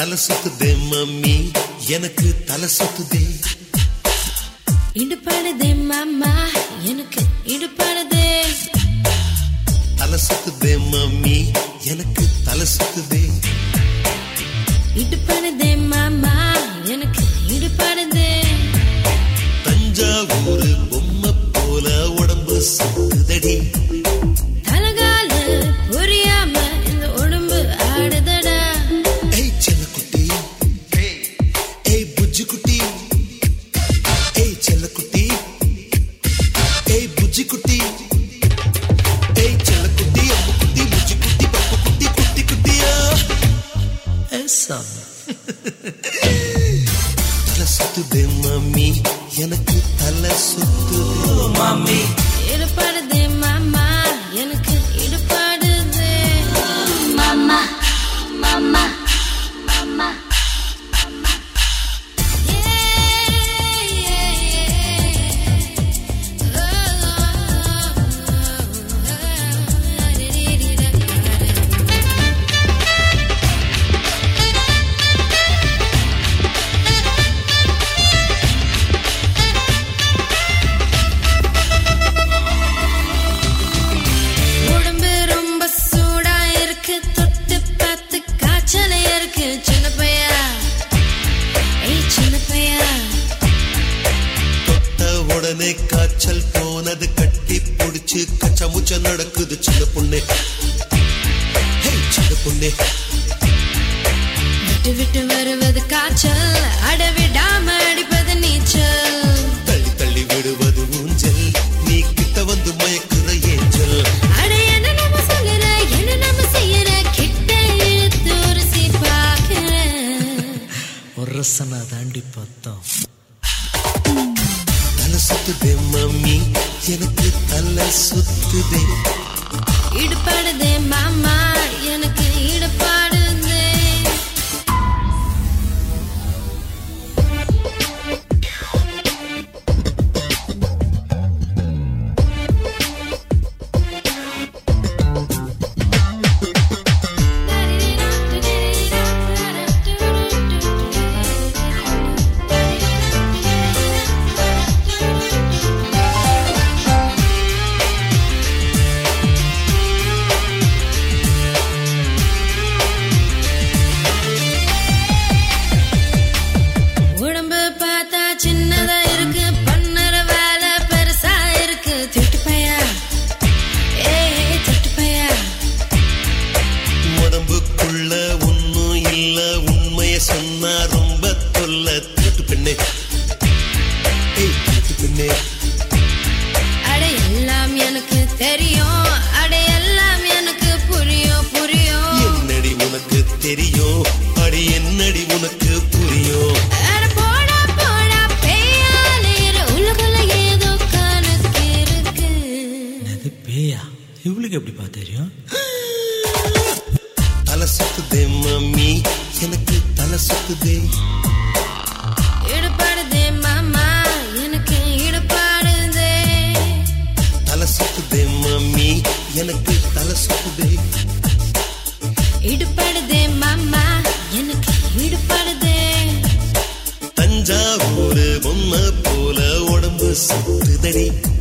தலை சுத்துதே மம்மி எனக்கு தலை சுத்துதே இடுப்பாடுதே மாமா எனக்கு இடுப்பாடுதே தலை சுத்துதே மம்மி எனக்கு தலை சுத்துதே இடுப்பாடுதே மாமா எனக்கு இடுப்பாடுதே தஞ்சாவூர் பொம்மை போல உடம்பு சுத்துதடி தலகால புரியாம இந்த உடம்பு ஆடுதடா ஏய் செல்ல குட்டி ஏய் புஜ்ஜி குட்டி ஏய் செல்ல குட்டி ஏய் புஜ்ஜி குட்டி ஏய் செல்ல குட்டி அம்மு குட்டி புஜ்ஜி குட்டி பப்பு குட்டி குட்டி குட்டியா தலை சுத்துதே மம்மி எனக்கு தலை சுத்துதே மம்மி இடுப்பாடுதே மாமா எனக்கு இடுப்பாடுதே மாமா மாமா மாமா உடம்பு ரொம்ப சூடா இருக்கு தொட்டு பார்த்து காய்ச்சல இருக்கு சின்ன பையா ஏய் சின்ன பையா தொட்ட உடனே காய்ச்சல் போனது கட்டி புடிச்சு கச்சா முச்சா நடக்குது சின்ன பொண்ணே ஹே சின்ன பொண்ணே விட்டு விட்டு வருவது காய்ச்சல் அடவிடாம அடிப்பது நீச்சல் தள்ளி தள்ளி விடுவது ஊஞ்சல் நீ கிட்ட வந்து மயக்குற ஏஞ்சல் அட என்ன நம்ம சொல்லுற என்ன நம்ம செய்யற கிட்ட இழுத்து உரசி பார்க்கிற ஒரசனா தாண்டி பார்த்தோம் தலை சுத்துதே மம்மி எனக்கு தலை சுத்துதே இடுபாடுதே மாமா எனக்கு ஈடுபாடுதே உடம்பு பார்த்தா சின்னதா இருக்கு பண்ணுற வேலை பெருசா இருக்கு திட்டு பையா ஏய் திட்டு பையா உடம்புக்குள்ள ஒண்ணும் இல்ல உண்மைய சொன்னா ரொம்ப தொல்ல திருட்டு பெண்ணே ஏய் திருட்டு பெண்ணே அட எல்லாம் எனக்கு தெரியும் அட எல்லாம் எனக்கு புரியும் புரியும் என்னடி உனக்கு தெரியும் அடி என்னடி உனக்கு புரியும் அட போடா போடா பேயாலேற உலகுல ஏதோ கணக்கு இருக்கு அது பேயா இவளுக்கு எப்படிப்பா தெரியும் தலை சுத்துதே மம்மி எனக்கு தலை சுத்துதே ஈடுபாடுதே மாமா எனக்கு ஈடுபாடுதே தலை சுத்துதே மம்மி எனக்கு தலை சுத்துதே ஈடுபாடுதே மாமா எனக்கு ஈடுபாடுதே தஞ்சாவூர் பொம்மை போல உடம்பு சுத்துதடி